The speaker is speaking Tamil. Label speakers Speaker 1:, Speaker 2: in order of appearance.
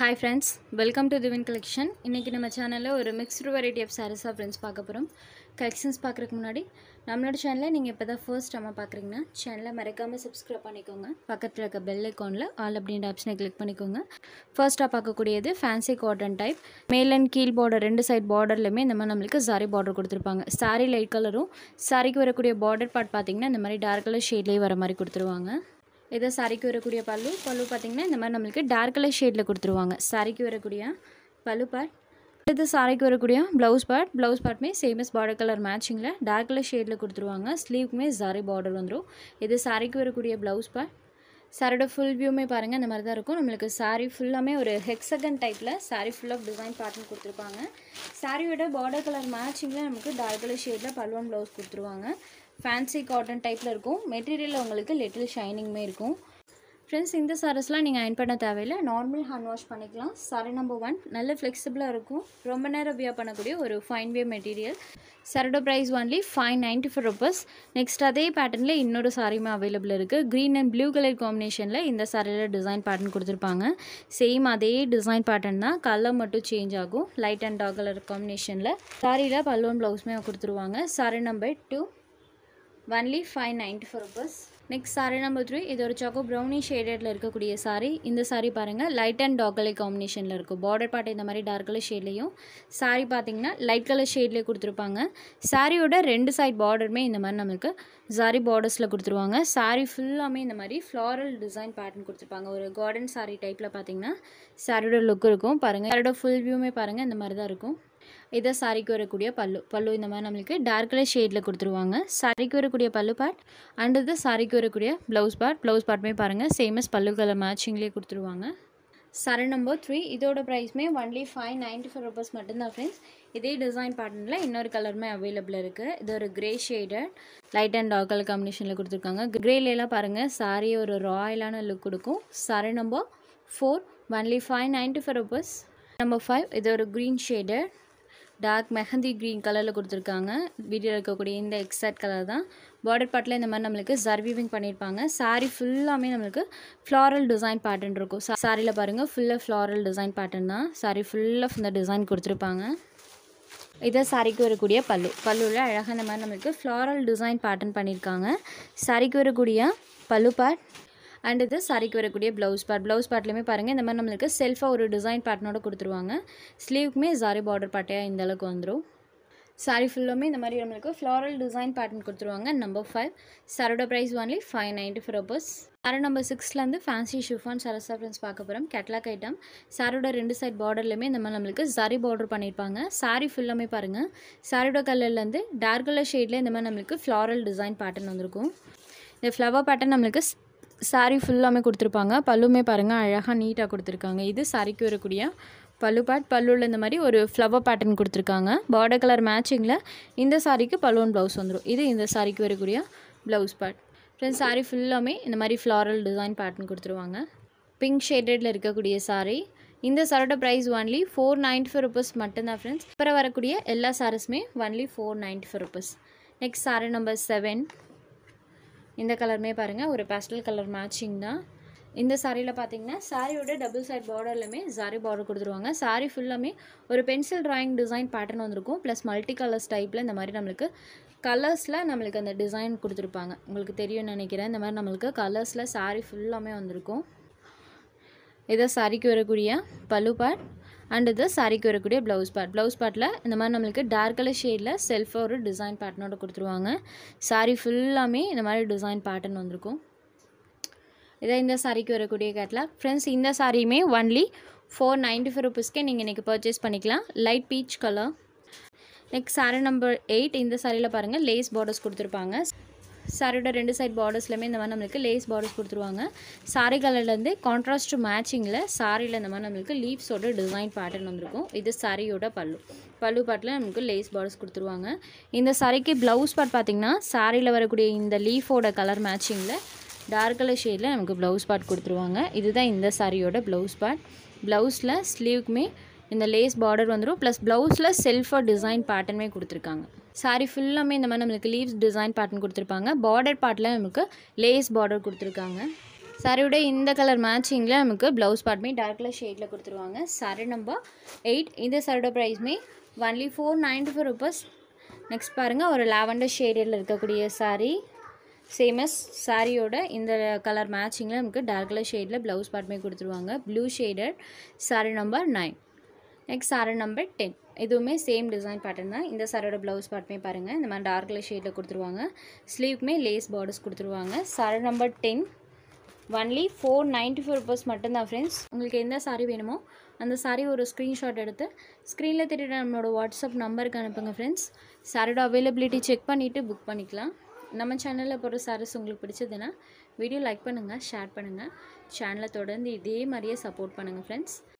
Speaker 1: ஹாய் ஃப்ரெண்ட்ஸ் வெல்கம் டு திவின் கலெக்ஷன் இன்றைக்கி நம்ம சேனலில் ஒரு மிக்ஸ்டு வெரைட்டி ஆஃப் சாரீஸாக ஃப்ரெண்ட்ஸ் பார்க்க போகிறோம் கலெக்ஷன்ஸ் பார்க்குறதுக்கு முன்னாடி நம்மளோட சேனலில் நீங்கள் இப்போ தான் ஃபர்ஸ்ட் நம்ம பார்க்குறீங்கன்னா சேனலை மறக்காமல் சப்ஸ்கிரைப் பண்ணிக்கோங்க பக்கத்தில் இருக்க பெல் ஐக்கானில் ஆல் அப்படின்ற ஆப்ஷனை கிளிக் பண்ணிக்கோங்க ஃபர்ஸ்ட்டாக பார்க்கக்கூடியது ஃபேன்சி காட்டன் டைப் மேல் அண்ட் கீழ் பார்டர் ரெண்டு சைட் பார்டர்லையுமே இந்த மாதிரி நம்மளுக்கு சாரி பார்டர் கொடுத்துருப்பாங்க சாரி லைட் கலரும் சாரிக்கு வரக்கூடிய பார்டர் பார்ட் பார்த்தீங்கன்னா இந்த மாதிரி டார்க் கலர் ஷேட்லேயே வர மாதிரி கொடுத்துருவாங்க இதை சாரிக்கு வரக்கூடிய பல்லு பல்லு பார்த்திங்கன்னா இந்த மாதிரி நம்மளுக்கு டார்க் கலர் ஷேடில் கொடுத்துருவாங்க சாரிக்கு வரக்கூடிய பல்லு பார்ட் அடுத்து சாரிக்கு வரக்கூடிய ப்ளவுஸ் பார்ட் ப்ளவுஸ் பார்ட்டுமே சேமஸ் பார்டர் கலர் மேட்சிங்கில் டார்க் கலர் ஷேடில் கொடுத்துருவாங்க ஸ்லீவ்க்குமே சாரி பார்டர் வந்துடும் இது சாரிக்கு வரக்கூடிய ப்ளவுஸ் பார்ட் சாரியோட ஃபுல் வியூமே பாருங்கள் இந்த மாதிரி தான் இருக்கும் நம்மளுக்கு சாரி ஃபுல்லாமே ஒரு ஹெக்ஸகன் டைப்பில் sari full of design pattern கொடுத்துருப்பாங்க சாரியோட பார்டர் கலர் மேட்சிங்கில் நமக்கு டார்க் கலர் ஷேடில் பல்லுவன் ப்ளவுஸ் கொடுத்துருவாங்க ஃபேன்சி காட்டன் டைப்பில் இருக்கும் மெட்டீரியல் உங்களுக்கு லிட்டில் ஷைனிங்குமே இருக்கும் ஃப்ரெண்ட்ஸ் இந்த சாரீஸ்லாம் நீங்கள் அயன் பண்ண தேவையில்லை நார்மல் ஹேண்ட் வாஷ் பண்ணிக்கலாம் சாரி நம்பர் ஒன் நல்ல ஃப்ளெக்சிபிளாக இருக்கும் ரொம்ப நேரம் வியர் பண்ணக்கூடிய ஒரு ஃபைன் வே மெட்டீரியல் சரடோ price only five ninety four rupees next அதே பேட்டர்னில் இன்னொரு சாரியுமே அவைலபிள் இருக்குது க்ரீன் அண்ட் ப்ளூ கலர் காம்பினேஷனில் இந்த சாரியில் டிசைன் பேட்டர்ன் கொடுத்துருப்பாங்க சேம் அதே டிசைன் பேட்டர்ன் தான் கலர் மட்டும் சேஞ்ச் ஆகும் லைட் அண்ட் டார்க் கலர் காம்பினேஷனில் சாரியில் பல்லுவன் ப்ளவுஸுமே கொடுத்துருவாங்க sari number two only five ninety four rupees next sari number three இது ஒரு சாக்கோ ப்ரௌனி ஷேடடில் இருக்கக்கூடிய சாரி இந்த சாரி பாருங்கள் லைட் அண்ட் டார்க் கலர் காம்பினேஷனில் இருக்கும் பார்டர் பார்ட் இந்த மாதிரி டார்க் கலர் ஷேட்லேயும் சாரி பார்த்தீங்கன்னா லைட் கலர் ஷேட்லேயே கொடுத்துருப்பாங்க சாரியோட ரெண்டு சைட் பார்டருமே இந்த மாதிரி நம்மளுக்கு சாரி பார்டர்ஸில் கொடுத்துருவாங்க சாரி ஃபுல்லாமே இந்த மாதிரி ஃப்ளாரல் டிசைன் பேட்டர்ன் கொடுத்துருப்பாங்க ஒரு கார்டன் சாரி டைப்பில் பார்த்தீங்கன்னா சாரியோட லுக் இருக்கும் பாருங்கள் சாரியோட ஃபுல் வியூமே பாருங்கள் இந்த மாதிரி தான் இருக்கும் இதை சாரிக்கு வரக்கூடிய பல்லு பல்லு இந்த மாதிரி நம்மளுக்கு டார்க் கலர் ஷேடில் கொடுத்துருவாங்க சாரிக்கு வரக்கூடிய பல்லு பார்ட் அண்ட் இது சாரிக்கு வரக்கூடிய ப்ளவுஸ் பார்ட் ப்ளவுஸ் பார்ட்டுமே பாருங்கள் சேமஸ் பல்லு கலர் மேட்சிங்லேயே கொடுத்துருவாங்க சரி நம்பர் த்ரீ இதோட ப்ரைஸ்மே only five ninety four rupees மட்டும்தான் ஃப்ரெண்ட்ஸ் இதே டிசைன் பேட்டர்னில் இன்னொரு கலருமே அவைலபிள் இருக்குது இது ஒரு grey shaded light and dark colour காம்பினேஷனில் கொடுத்துருக்காங்க கிரேலாம் பாருங்கள் சாரி ஒரு ராயலான லுக் கொடுக்கும் sari number four only five ninety four rupees number five இது ஒரு green shaded dark mehndi green கலரில் கொடுத்துருக்காங்க வீடியோவில் இருக்கக்கூடிய இந்த எக்ஸாக்ட் கலர் தான் பார்டர் பார்ட்டில் இந்த மாதிரி நம்மளுக்கு சர்வீவிங் பண்ணியிருப்பாங்க சாரீ ஃபுல்லாமே நம்மளுக்கு ஃப்ளாரல் டிசைன் பேட்டர்ன் இருக்கும் சாரியில் பாருங்கள் ஃபுல்லாக ஃப்ளாரல் டிசைன் பேட்டர்ன் தான் சாரி ஃபுல்லாக இந்த டிசைன் கொடுத்துருப்பாங்க இதை சாரிக்கு வரக்கூடிய பல்லு பல்லுவில் அழகாக இந்த மாதிரி நம்மளுக்கு ஃப்ளாரல் டிசைன் பேட்டர்ன் பண்ணியிருக்காங்க சாரிக்கு வரக்கூடிய பல்லு பார்ட் அண்ட் இது சாரிக்கு வரக்கூடிய ப்ளவுஸ் பார்ட் ப்ளவுஸ் பார்ட்லேயுமே பாருங்கள் இந்த மாதிரி நம்மளுக்கு செல்ஃபாக ஒரு டிசைன் பேட்டர்னோட கொடுத்துருவாங்க ஸ்லீவுக்குமே சாரி பார்டர் பார்ட்டையாக இந்த அளவுக்கு வந்துடும் சாரி ஃபுல்லுமே இந்த மாதிரி நம்மளுக்கு ஃப்ளாரல் டிசைன் பேட்டர்ன் கொடுத்துருவாங்க நம்பர் ஃபைவ் சாரோட price only five ninety four rupees sari number சிக்ஸ்லேருந்து ஃபேன்சி ஷிஃபான் சரசா ஃப்ரெண்ட்ஸ் பார்க்க போகிறோம் கேட்லாக் ஐட்டம் சாரோட ரெண்டு சைட் பார்டர்லையுமே இந்த மாதிரி நம்மளுக்கு சாரி பார்டர் பண்ணியிருப்பாங்க சாரி ஃபுல்லாமே பாருங்கள் சாரியோட கலர்லேருந்து டார்க் கலர் ஷேடில் இந்த மாதிரி நம்மளுக்கு ஃப்ளாரல் டிசைன் பேட்டர்ன் வந்திருக்கும் இந்த ஃப்ளவர் பேட்டர்ன் நம்மளுக்கு சாரி ஃபுல்லாமே கொடுத்துருப்பாங்க பல்லுமே பாருங்கள் அழகாக நீட்டாக கொடுத்துருக்காங்க இது சாரிக்கு வரக்கூடிய பல்லு பார்ட் பல்லுவில் இந்த மாதிரி ஒரு ஃப்ளவர் பேட்டர்ன் கொடுத்துருக்காங்க பார்டர் கலர் மேட்சிங்கில் இந்த சாரிக்கு பல்லுவன் ப்ளவுஸ் வந்துடும் இது இந்த சாரிக்கு வரக்கூடிய ப்ளவுஸ் பார்ட் ஃப்ரெண்ட்ஸ் சாரி ஃபுல்லாமே இந்த மாதிரி ஃப்ளாரல் டிசைன் பேட்டர்ன் கொடுத்துருவாங்க பிங்க் ஷேடடில் இருக்கக்கூடிய சாரி இந்த சாரோட price only four ninety four rupees மட்டும்தான் ஃப்ரெண்ட்ஸ் அப்புறம் வரக்கூடிய எல்லா சாரீஸுமே only four ninety four rupees next sari number seven இந்த கலருமே பாருங்கள் ஒரு பேஸ்டல் கலர் மேட்சிங் தான் இந்த சாரியில் பார்த்தீங்கன்னா சாரியோட டபுள் சைட் பார்டர்லையுமே சாரி பார்டர் கொடுத்துருவாங்க சாரி ஃபுல்லாமே ஒரு பென்சில் ட்ராயிங் டிசைன் பேட்டர்ன் வந்திருக்கும் ப்ளஸ் மல்டி கலர்ஸ் டைப்பில் இந்த மாதிரி நம்மளுக்கு கலர்ஸில் நம்மளுக்கு அந்த டிசைன் கொடுத்துருப்பாங்க உங்களுக்கு தெரியும்னு நினைக்கிறேன் இந்த மாதிரி நம்மளுக்கு கலர்ஸில் சாரி ஃபுல்லாமே வந்திருக்கும் இதை சாரிக்கு வரக்கூடிய பல்லு பார்ட் அண்ட் இது சாரிக்கு வரக்கூடிய ப்ளவுஸ் பார்ட் ப்ளவுஸ் பார்ட்டில் இந்த மாதிரி நம்மளுக்கு டார்க் கலர் ஷேடில் செல்ஃபாக ஒரு டிசைன் பேட்டர்னோட கொடுத்துருவாங்க சாரி ஃபுல்லாமே இந்த மாதிரி டிசைன் பேட்டர்ன் வந்திருக்கும் இதை இந்த சாரிக்கு வரக்கூடிய கேட்லாக் ஃப்ரெண்ட்ஸ் இந்த சாரியுமே ஒன்லி ஃபோர் நைன்ட்டி ஃபோர் ருபீஸ்க்கே நீங்கள் இன்றைக்கி பர்ச்சேஸ் பண்ணிக்கலாம் light peach colour next sari number eight இந்த சாரியில் பாருங்கள் லேஸ் பார்டர்ஸ் கொடுத்துருப்பாங்க சாரியோட ரெண்டு சைட் பார்டர்ஸ்லையுமே இந்த மாதிரி நம்மளுக்கு லேஸ் பார்டர்ஸ் கொடுத்துருவாங்க சாரி கலர்லேருந்து கான்ட்ராஸ்ட் மேட்சிங்கில் சாரியில் இந்த மாதிரி நம்மளுக்கு லீவ்ஸோட டிசைன் பேட்டர்ன் வந்திருக்கும் இது சாரியோட பல்லு பல்லு பாட்டில் நம்மளுக்கு லேஸ் பார்டர்ஸ் கொடுத்துருவாங்க இந்த சாரிக்கு ப்ளவுஸ் பார்ட் பார்த்திங்கன்னா சாரியில் வரக்கூடிய இந்த லீஃபோட கலர் மேட்சிங்கில் டார்க் கலர் ஷேடில் நமக்கு ப்ளவுஸ் பார்ட் கொடுத்துருவாங்க இதுதான் இந்த சாரியோட ப்ளவுஸ் பார்ட் ப்ளவுஸில் ஸ்லீவுக்குமே இந்த லேஸ் பார்டர் வந்துடும் ப்ளஸ் ப்ளவுஸில் செல்ஃபாக டிசைன் பேட்டர்னுமே கொடுத்துருக்காங்க சாரி ஃபுல்லாமே இந்த மாதிரி நம்மளுக்கு லீவ்ஸ் டிசைன் பேட்டர்ன் கொடுத்துருப்பாங்க பார்டர் பார்ட்டில் நமக்கு லேஸ் பார்டர் கொடுத்துருக்காங்க சாரியோட இந்த கலர் மேட்சிங்கில் நமக்கு ப்ளவுஸ் பார்ட்மே டார்க் கலர் ஷேடில் கொடுத்துருவாங்க சாரி நம்பர் எயிட் இந்த சாரியோட ப்ரைஸ்மே only four ninety four rupees next பாருங்கள் ஒரு லாவெண்டர் ஷேடில் இருக்கக்கூடிய சாரீ சேமஸ் சாரியோட இந்த கலர் மேட்சிங்கில் நமக்கு டார்க் கலர் ஷேடில் ப்ளவுஸ் பார்ட்மே கொடுத்துருவாங்க blue shaded sari number nine next sari number ten இதுவுமே சேம் டிசைன் பேட்டர்ன் தான் இந்த சாரியோட ப்ளவுஸ் பார்ட்மே பாருங்கள் இந்த மாதிரி டார்க் கலர் ஷேடில் கொடுத்துருவாங்க ஸ்லீவ்க்குமே லேஸ் பார்டர்ஸ் கொடுத்துருவாங்க sari number ten only four ninety four rupees மட்டும்தான் ஃப்ரெண்ட்ஸ் உங்களுக்கு எந்த சாரீ வேணுமோ அந்த சாரீ ஒரு ஸ்க்ரீன்ஷாட் எடுத்து ஸ்க்ரீனில் தெரியுற நம்மளோட வாட்ஸ்அப் நம்பருக்கு அனுப்புங்க ஃப்ரெண்ட்ஸ் சாரியோட அவைலபிலிட்டி செக் பண்ணிவிட்டு புக் பண்ணிக்கலாம் நம்ம சேனலில் போகிற சாரீஸ் உங்களுக்கு பிடிச்சதுன்னா வீடியோ லைக் பண்ணுங்கள் ஷேர் பண்ணுங்கள் சேனலை தொடர்ந்து இதே மாதிரியே சப்போர்ட் பண்ணுங்கள் ஃப்ரெண்ட்ஸ்